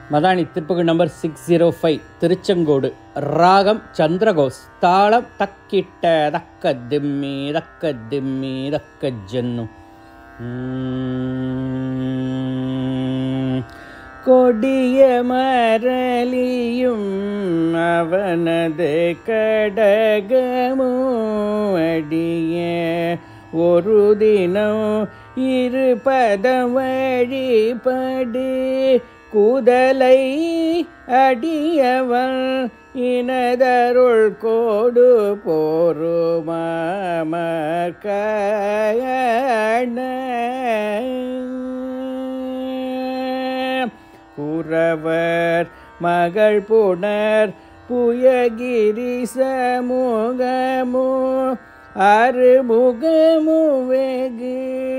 Madani திருப்பகு number six zero five Tiruchengode ராகம் சந்திரகோஸ் தாளம் தக்கிட்ட தக்க திம்மி தக்க திம்மி தக்க ஜன்னு உம். கொடிய மரலியும் அவனது கடகமும் அடிய ஒரு தினம் இருபதம் வழிபடு குதலை அடியவன் இனதருள் கோடு போருமாம குறவர் மகள் புனர் புயகிரி சமூகமோ அருமுகமு வெகு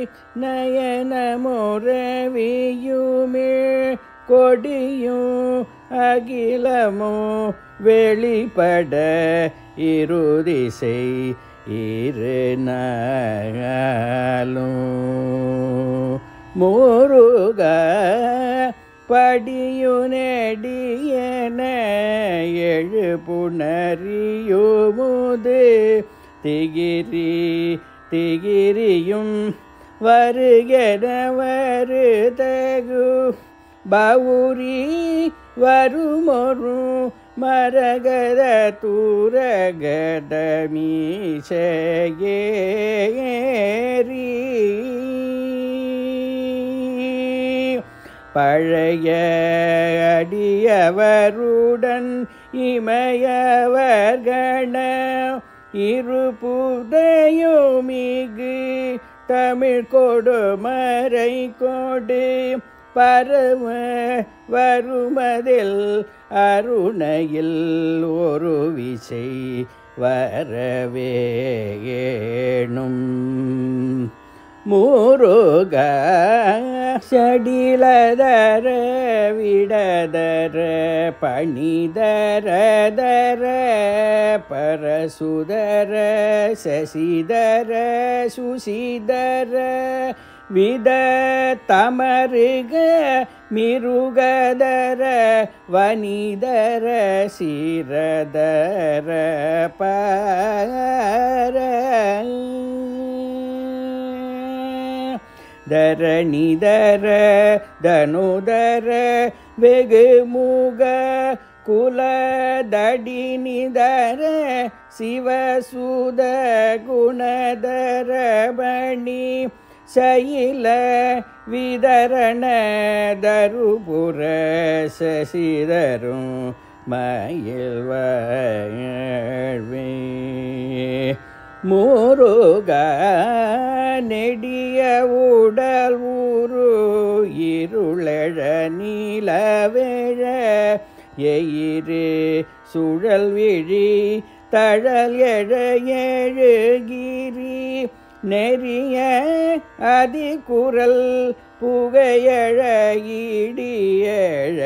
நயனமுறவியுமே கொடியும் அகிலமோ வெளிப்பட இருதிசை இரு நாளும் முருக படியுனடியன எழு புணரியுமுது திகிரி திகிரியும் வருகென வருதகு பவுரி வருமொரு மரகத தூரகத மீசேரி பழைய அடியவருடன் இமயவர்கண இருபுதையுமிகு தமிழ் கொடுமறை கொடு பரவ வருமதில் அருணையில் ஒரு விசை வரவேணும் முருக சடிலதர விடதர பணிதரதர பரசுதர சசிதர சுசிதர வித தமருக மிருகதர வனிதர சிரதர பார தரணிதர தனுதர வெகுமுக குலதடினிதர சிவசுத குணதர பணி சயில விதரண தருபுர சசிதரும் மயில் வாழ்வே முருக நெடிய உடல் ஊரு இருளழ நீலவேழ எயிறு சுழல் விழி தழல் எழ எழுகிரி நெறிய அதிகுரல் புகையழ இடியழ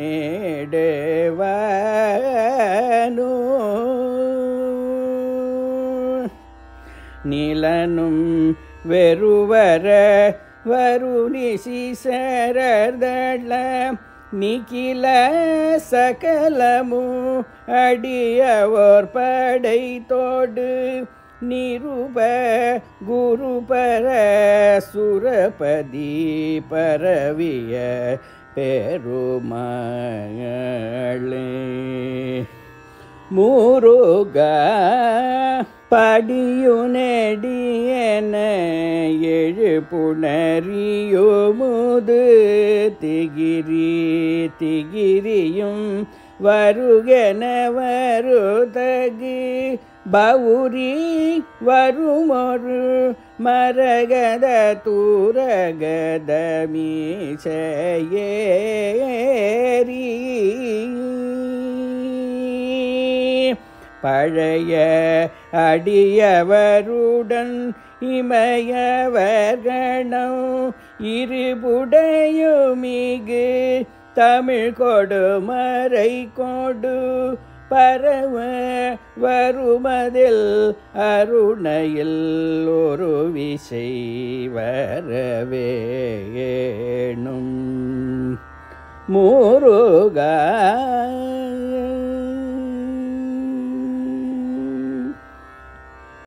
நேடுவானோ நிலனும் வெறுவர வருணி சீசரதள நிகில சகலமு அடியவோர் படை தோடு நிருப குருபர சுரபதி பரவிய பெருமாளே முருக படியுனடியன எழு புணரியுமுது திகிரி திகிரியும் வருகென வருதகு பௌரி வருமொரு மரகத தூரகத மீசையேரி பழைய அடியவருடன் இமயவர்கணம் இருபுடையுமிகு தமிழ் கொடுமறை கொடு பரவ வருமதில் அருணையில் ஒரு விசை வரவேணும் முருகா